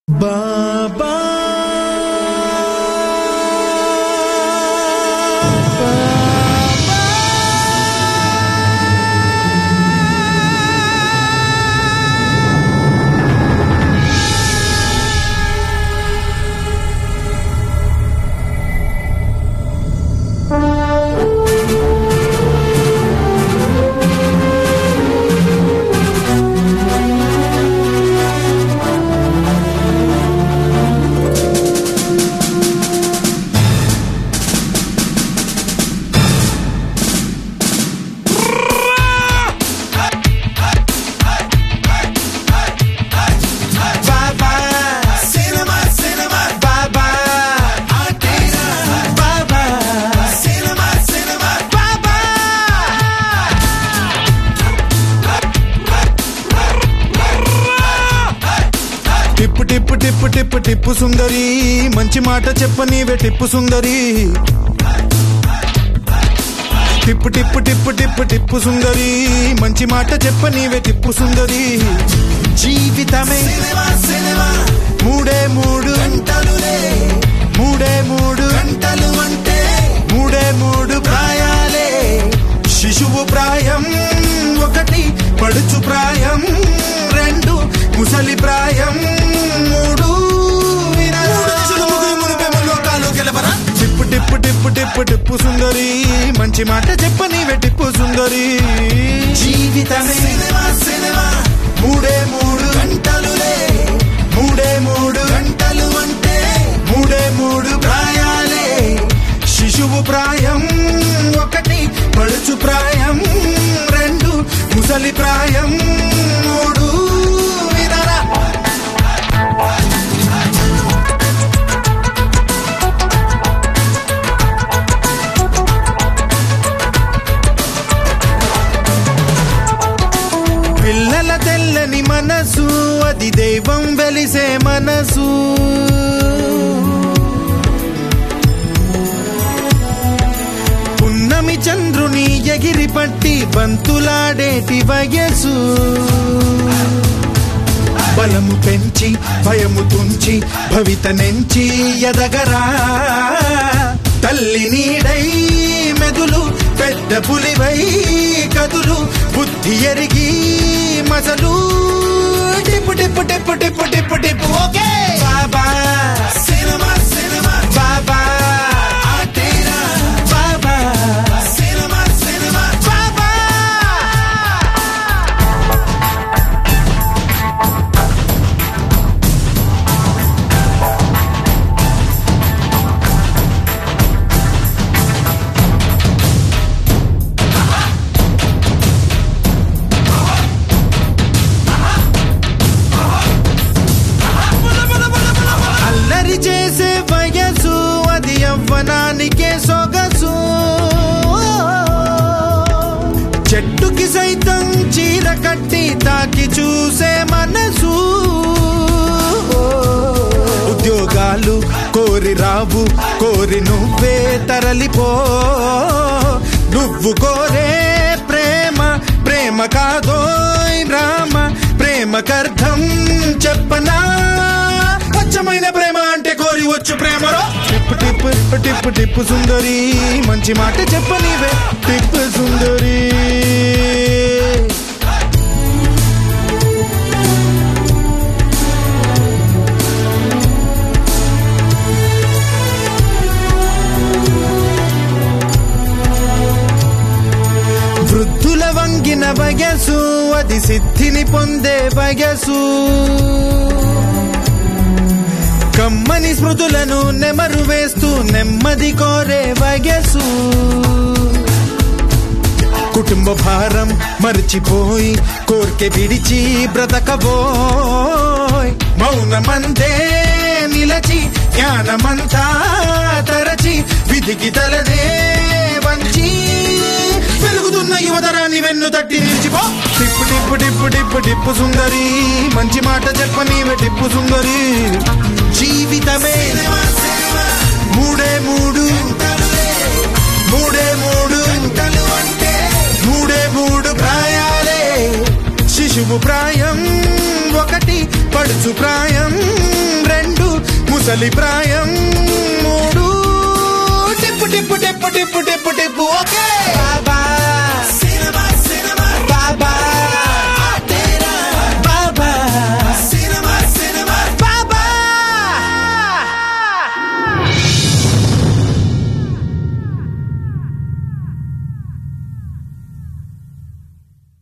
బాబా బాబా cinema cinema బాబా ఆటేనా బాబా సినిమా సినిమా బాబా టిప్పు టిప్పు టిప్పు టిప్పు టిప్పు సుందరి మంచి మాట చెప్పనీవే టిప్పు సుందరి టిప్పు టిప్పు టిప్పు టిప్పు టిప్పు సుందరి మంచి మాట చెప్పనీవే టిప్పు సుందరి జీవితమే మూడే మూడు గంటలులే మూడే మూడు గంటలు అంటే మూడే మూడు ప్రాయాలే శిశువు ప్రాయం ఒకటి పడుచు ప్రాయం రెండు ముసలి ప్రాయం మూడు టిప్పు టిప్పు టిప్పు టిప్పు టిప్పు సుందరి మంచి మాట చెప్పనీవే టిప్పు సుందరి జీవితమే మూడే మూడు గంటలులే మూడే మూడు గంటలు అంటే మూడే మూడు ప్రాయాలే శిశువు ప్రాయం ఒకటి పడుచు ప్రాయం రెండు ముసలి ప్రాయం మూడు వినరా పిల్లల తెల్లని మనసు అది దైవం వెలిసే మనసు పున్నమి చంద్రుని ఎగిరి పట్టి బంతులాడేటి వయసు బలము పెంచి భయము తుంచి భవిత నెంచి ఎదగరా తల్లి నీడై మెదులు పెద్ద పులివై కదులు బుద్ధి ఎరిగి మసలు టిప్పు టిప్పు టిప్పు టిప్పు టిప్పు టిప్పు ఓకే బాబా సినిమా సినిమా బాబా ఆటేరా బాబా సినిమా సినిమా బాబా అల్లరి చేసే వయసు అది యవ్వనానికే సొగసు చెట్టుకి సైతం చీర కట్టి తాకి చూసే మనసు ఉద్యోగాలు కోరి రావు కోరి నువ్వే తరలిపో నువ్వు కోరే ప్రేమ ప్రేమ కాదోయ్ రామ ప్రేమకర్థం చెప్పనా స్వచ్ఛమైన ప్రేమ అంటే కోరి వచ్చు ప్రేమలో టిప్పు టిప్పు టిప్పు టిప్పు సుందరి మంచి మాట చెప్పనివే టిప్పు సుందరి వృద్ధుల వంగిన వయసు అది సిద్ధిని పొందే వయసు కమ్మని స్మృతులను నెమరు వేస్తూ నెమ్మది కోరే వయసు కుటుంబ భారం మర్చిపోయి కోర్కె విడిచి బ్రతకబోయ్ మౌనమందే నిలచి జ్ఞానమంతా తరచి విధికి తలనే వంచి వెలుగుతున్న యువతరాన్ని వెన్ను తట్టి నిలిచిపో టిప్పు టిప్పు టిప్పు టిప్పు టిప్పు సుందరి మంచి మాట చెప్పనీవే టిప్పు సుందరి జీవితమే మూడే మూడు మూడే మూడు మూడే మూడు ప్రాయాలే శిశువు ప్రాయం ఒకటి పడుచు ప్రాయం ముసలి ప్రాయం మూడు టిప్పు టిప్పు టిప్పు టిప్పు టిప్పు టిప్పు ఓకే బాబా